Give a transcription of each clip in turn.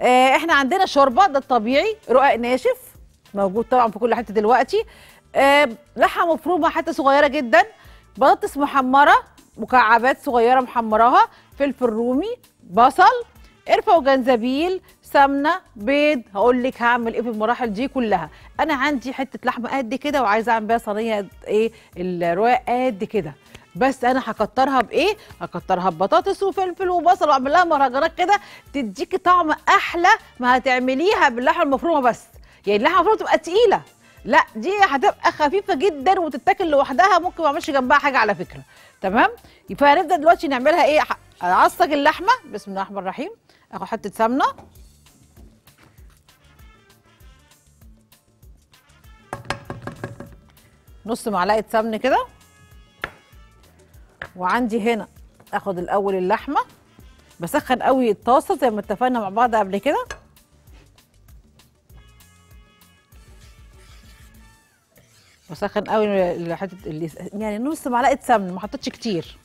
آه احنا عندنا شوربه ده الطبيعي رقاق ناشف موجود طبعا في كل حته دلوقتي آه لحمه مفرومه حته صغيره جدا بطاطس محمره مكعبات صغيره محمراها فلفل رومي بصل قرفه وجنزبيل سمنه بيض هقول لك هعمل ايه في المراحل دي كلها انا عندي حته لحمه قد كده وعايزه اعمل بيها صينيه قد ايه الرقاق قد كده بس انا هكترها بايه هكترها ببطاطس وفلفل وبصل واعمل لها مهرجانات كده تديكي طعم احلى ما هتعمليها باللحمه المفرومه بس يعني اللحمه المفرومه تبقى تقيله لا دي هتبقى خفيفه جدا وتتاكل لوحدها ممكن ما اعملش جنبها حاجه على فكره تمام فهنبدا دلوقتي نعملها ايه ح- اعصج اللحمه بسم الله الرحمن الرحيم اخد حته سمنه نص معلقه سمن كده وعندي هنا اخد الاول اللحمه بسخن قوي الطاسه زي ما اتفقنا مع بعض قبل كده بسخن قوي حته اللي يعني نص معلقه سمن ما حطيتش كتير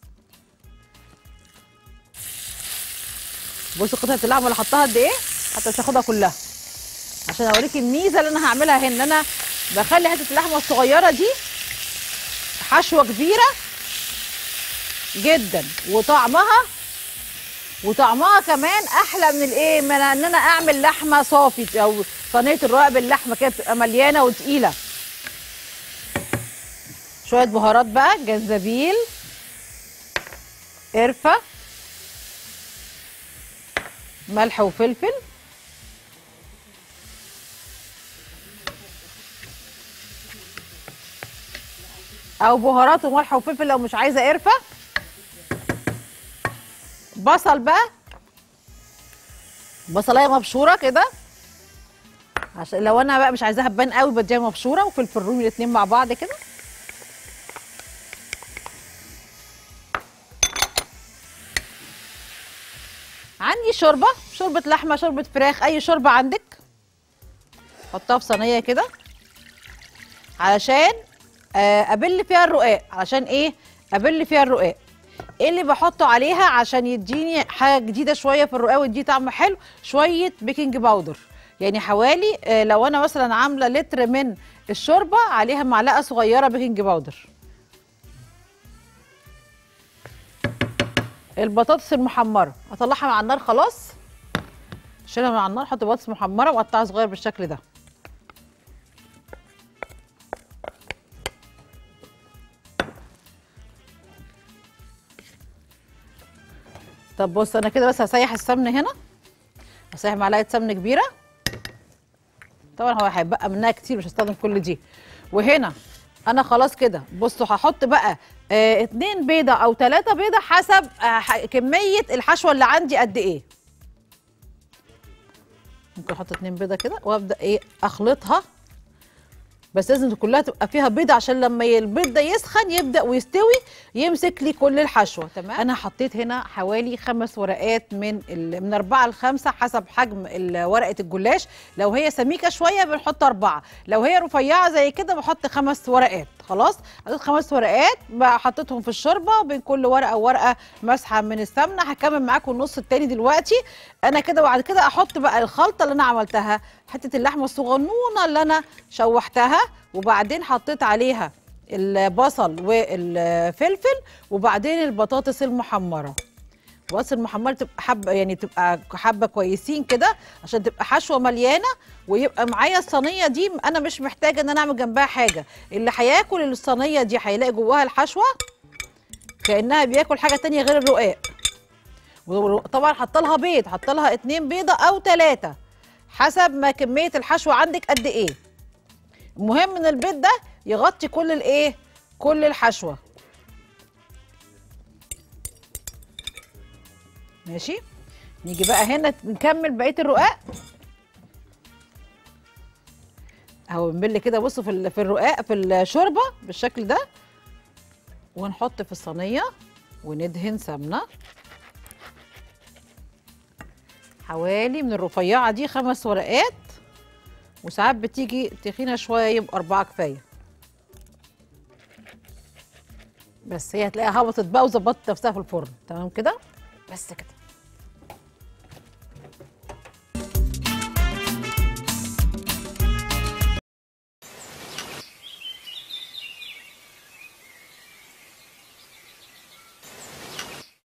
بصوا قطعه اللحمه اللي حطها قد ايه حتى مش هاخدها كلها عشان اوريكي الميزه اللي انا هعملها هنا ان انا بخلي حته اللحمه الصغيره دي حشوه كبيره جدا وطعمها وطعمها كمان احلى من الايه من ان انا اعمل لحمه صافي او صينيه الرقاق باللحمه كده بتبقى مليانه وتقيله شويه بهارات بقى جنزبيل قرفه ملح وفلفل او بهارات وملح وفلفل لو مش عايزه قرفه بصل بقى بصلايه مبشوره كده عشان لو انا بقى مش عايزاها تبان قوي بديها مبشوره وفلفل رومي الاثنين مع بعض كده عندي شوربه شوربه لحمه شوربه فراخ اي شوربه عندك حطها في صينيه كده علشان آه، ابل فيها الرقاق علشان ايه ابل فيها الرقاق ايه اللي بحطه عليها عشان يديني حاجه جديده شويه في الرقاق ويديه طعم حلو شويه بيكنج باودر يعني حوالي آه، لو انا مثلا عامله لتر من الشوربه عليها معلقه صغيره بيكنج باودر البطاطس المحمره اطلعها من على النار خلاص شيلها من على النار احط بطاطس محمره واقطعها صغير بالشكل ده طب بص انا كده بس هسيح السمن هنا هسيح معلقه سمن كبيره طبعا هو هيبقى منها كتير مش هستخدم كل دي وهنا انا خلاص كده بصوا هحط بقى آه اتنين بيضه او ثلاثه بيضه حسب آه ح- كميه الحشوه اللي عندي قد ايه ممكن احط اتنين بيضه كده وابدا ايه اخلطها بس لازم كلها تبقى فيها بيض عشان لما ي- البيض ده يسخن يبدا ويستوي يمسك لي كل الحشوه تمام انا حطيت هنا حوالي خمس ورقات من ال... من اربعه لخمسه حسب حجم ال- ورقه الجلاش لو هي سميكه شويه بنحط اربعه لو هي رفيعه زي كده بحط خمس ورقات خلاص حطيت خمس ورقات بقى حطيتهم في الشوربه بين كل ورقه وورقه مسحه من السمنه هكمل معاكم النص التاني دلوقتي انا كده وبعد كده احط بقى الخلطه اللي انا عملتها حته اللحمه الصغنونه اللي انا شوحتها وبعدين حطيت عليها البصل والفلفل وبعدين البطاطس المحمره البطاطس المحمره تبقى حبه يعني تبقى حبه كويسين كده عشان تبقى حشوه مليانه ويبقى معايا الصينيه دي انا مش محتاجه ان انا اعمل جنبها حاجه اللي هياكل الصينيه دي هيلاقي جواها الحشوه كانها بياكل حاجه تانية غير الرقاق وطبعا حط لها بيض حط لها اتنين بيضه او ثلاثه حسب ما كميه الحشوه عندك قد ايه المهم ان البيض ده يغطي كل الايه كل الحشوه ماشي نيجي بقى هنا نكمل بقيه الرقاق اهو بنبل كده بصوا في ال- في الرقاق في الشوربه بالشكل ده ونحط في الصينيه وندهن سمنه حوالي من الرفيعه دي خمس ورقات وساعات بتيجي تخينه شويه يبقى اربعه كفايه بس هي هتلاقيها هبطت بقى وظبطت نفسها في الفرن تمام كده بس كده